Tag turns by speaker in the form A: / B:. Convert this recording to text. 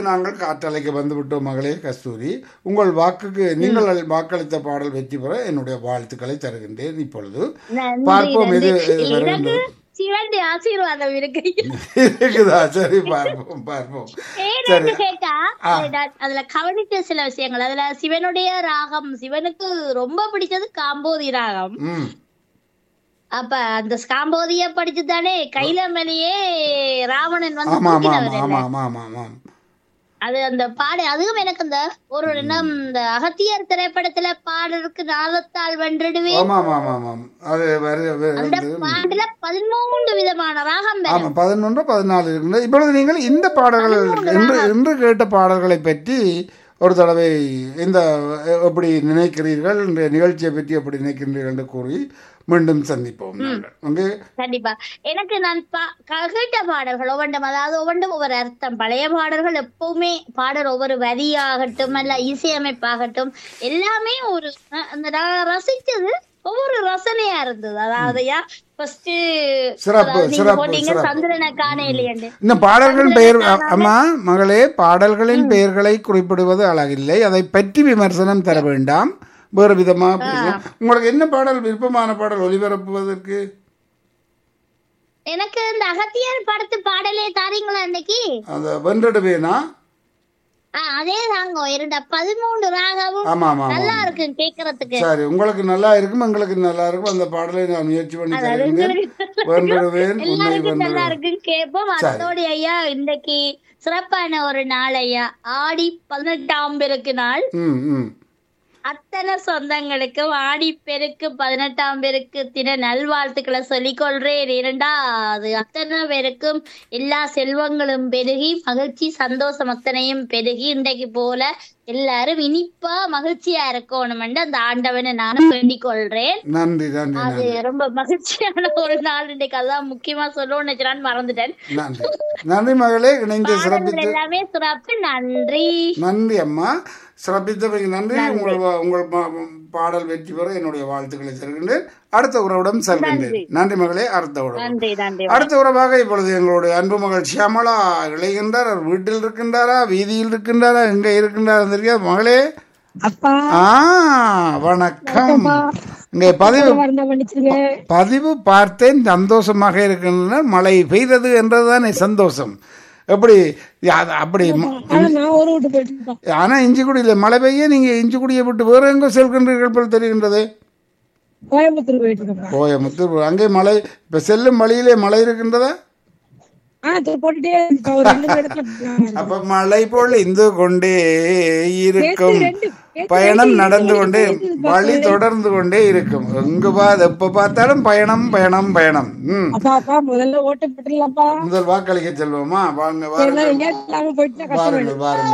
A: நாங்கள் காற்றலைக்கு வந்து விட்டோம் மகளே கஸ்தூரி உங்கள் வாக்குக்கு நீங்கள் வாக்களித்த பாடல் வெற்றி பெற என்னுடைய வாழ்த்துக்களை தருகின்றேன் இப்பொழுது
B: நன்றி,
A: பார்ப்போம் எது
B: நன்றி.
A: எது
B: எனக்கு
A: வருகின்றது
B: சிவன் ஆசீர்வாதம் இருக்கு
A: இருக்குதா சரி பார்ப்போம் பார்ப்போம்
B: ஏன்னு கேட்டா
A: ஆ.
B: நான் அதுல கவனித்த சில விஷயங்கள் அதுல சிவனுடைய ராகம் சிவனுக்கு ரொம்ப பிடிச்சது காம்போதி ராகம்
A: ம்
B: அப்ப அந்த காம்போதிய படிச்சு தானே கைலமலையே ராவணன் வந்து
A: ஆமா ஆமா
B: தூக்கினவர்
A: ஆமா
B: இல்ல?
A: ஆமா ஆமா ஆமா
B: அது அந்த பாடு அதுவும் எனக்கு அந்த ஒரு என்ன இந்த அகத்தியர் திரைப்படத்துல பாடலுக்கு நாதத்தால் வென்றிடுவேன்
A: ஆமா ஆமா ஆமா ஆமாம் அது வரு வரு-
B: அந்த
A: வந்து
B: பாட்டுல பதிமூன்று விதமான ராகம் வரும்.
A: ஆமா பதினொன்று பதினாலு இருக்கின்றது இப்பொழுது நீங்கள் இந்த பாடல்கள் இன்று இன்று கேட்ட பாடல்களை பற்றி ஒரு தடவை இந்த எப்படி நினைக்கிறீர்கள் இந்த நிகழ்ச்சியை பற்றி எப்படி நினைக்கின்றீர்கள் என்று கூறி மீண்டும் சந்திப்போம் நாங்கள் அங்கே
B: கண்டிப்பா எனக்கு நான் பா- க- கேட்ட பாடல்கள் ஒவ்வொன்றும் அதாவது ஒவ்வொன்றும் ஒவ்வொரு அர்த்தம் பழைய பாடல்கள் எப்பவுமே பாடல் ஒவ்வொரு வரியாகட்டும் அல்ல இசையமைப்பாகட்டும் எல்லாமே ஒரு அஹ், அந்த நான் ரசிச்சது ஒவ்வொரு ரசனையா இருந்தது அதாவது யா ஃபர்ஸ்ட்
A: சிறப்பு, சிறப்பு, சிறப்பு.
B: சந்திரனை காண இல்லையண்டு
A: இந்த பாடல்கள் பெயர் அம்மா மகளே பாடல்களின் பெயர்களை குறிப்பிடுவது அழகில்லை அதை பற்றி விமர்சனம் தர வேண்டாம் வேறு விதமாக பேசலாம் உங்களுக்கு என்ன பாடல் விருப்பமான பாடல் ஒளிபரப்புவதற்கு
B: எனக்கு இந்த அகத்தியர் படத்து பாடலே தாரீங்களா அன்னைக்கு
A: அந்த வென்றடுவேனா
B: ஆஹ் அதே தாங்க இரண்ட பதிமூணு ராகவும்
A: ஆமா ஆமா ஆமா
B: நல்லா இருக்கு கேக்குறதுக்கு
A: சரி உங்களுக்கு நல்லா இருக்கும் எங்களுக்கு நல்லா இருக்கும் அந்த பாடலை நான் முயற்சி பண்ணி
B: அது
A: தருகின்றேன்
B: உங்களுக்கு
A: வென்றிடுவேன் உன்னை
B: எல்லாருக்கும் நல்லா
A: வென்றிடுவேன்
B: இருக்குன்னு கேட்போம் அதோட ஐயா இன்னைக்கு சிறப்பான ஒரு நாள் ஐயா ஆடி பதினெட்டாம் பெருக்கு நாள்
A: ம் ம்
B: அத்தனை சொந்தங்களுக்கும் ஆடி பெருக்கு பதினெட்டாம் பெருக்கு தின நல்வாழ்த்துக்களை சொல்லிக் கொள்றேன் இரண்டா அது அத்தனை பேருக்கும் எல்லா செல்வங்களும் பெருகி மகிழ்ச்சி சந்தோஷம் அத்தனையும் பெருகி இன்றைக்கு போல எல்லாரும் இனிப்பா மகிழ்ச்சியா இருக்கணும்னு அந்த ஆண்டவனை நானும் வேண்டிக் கொள்றேன்
A: நன்றி நன்றி
B: அது
A: நன்றி
B: ரொம்ப மகிழ்ச்சியான ஒரு நாள் இன்னைக்கு அதான் முக்கியமா சொல்லணும்னு நினைச்சான்னு மறந்துட்டேன்
A: நன்றி நன்றி மகளே இணைந்து
B: பாடல்கள்
A: சிறப்பித்து
B: எல்லாமே சிறப்பு நன்றி
A: நன்றி அம்மா சிறப்பித்தமைக்கு நன்றி உங்கள் வா- உங்கள் பா- பாடல் வெற்றி பெற என்னுடைய வாழ்த்துக்களை தருகின்றேன் அடுத்த உறவிடம் செல்கின்றேன் நன்றி மகளே அடுத்த உறவு
B: நன்றி நன்றி
A: அடுத்த உறவாக இப்பொழுது எங்களுடைய அன்பு மகள் ஷியாமலா இளைகின்றார் அவர் வீட்டில் இருக்கின்றாரா வீதியில் இருக்கின்றாரா எங்க இருக்கின்றாரா தெரியாது மகளே
C: அப்பா
A: ஆ வணக்கம் இங்கே பதிவு
C: வரணும் மன்னிச்சிருங்க
A: பதிவு பார்த்தேன் சந்தோஷமாக இருக்கின்றன மழை பெய்தது என்றதுதானே சந்தோஷம் எப்படி யா- அப்படி ம-
C: ஆனா நான் ஒரு வீட்டு போயிட்டு இருக்கேன்
A: ஆனா இஞ்சிக்குடியில் மழை பெய்ய நீங்க இஞ்சிக்குடியை விட்டு வேற எங்கோ செல்கின்றீர்கள் போல் தெரிகின்றது
C: கோயம்புத்தூர் போயிட்டு இருக்கேன்
A: கோயமுத்தூர் அங்கே மழை இப்ப செல்லும் வழியிலே மழை இருக்கின்றதா
C: ஆனா இது போட்டுட்டே இருக்கேன். ஒரு ரெண்டு மூணு இடத்துல போயிட்டு
A: அப்ப மழை பொழிந்து கொண்டே இருக்கும்
C: ரெண்டு- ரெண்டு-
A: பயணம்
C: ரெண்டு-
A: நடந்து கொண்டே
C: ரெண்டு-
A: வழி தொடர்ந்து கொண்டே இருக்கும் எங்கு பா எப்ப பார்த்தாலும் பயணம் பயணம் பயணம் ம்
C: அப்பா அப்பா முதல்ல ஓட்டு பெற்றலாம்ப்பா
A: முதல் வாக்களிக்க செல்வோமா வாங்க வாருங்கள்
C: எங்கேயாவது இல்லாம போயிட்டு கஷ்டம்
A: வாருங்கள் வாருங்கள்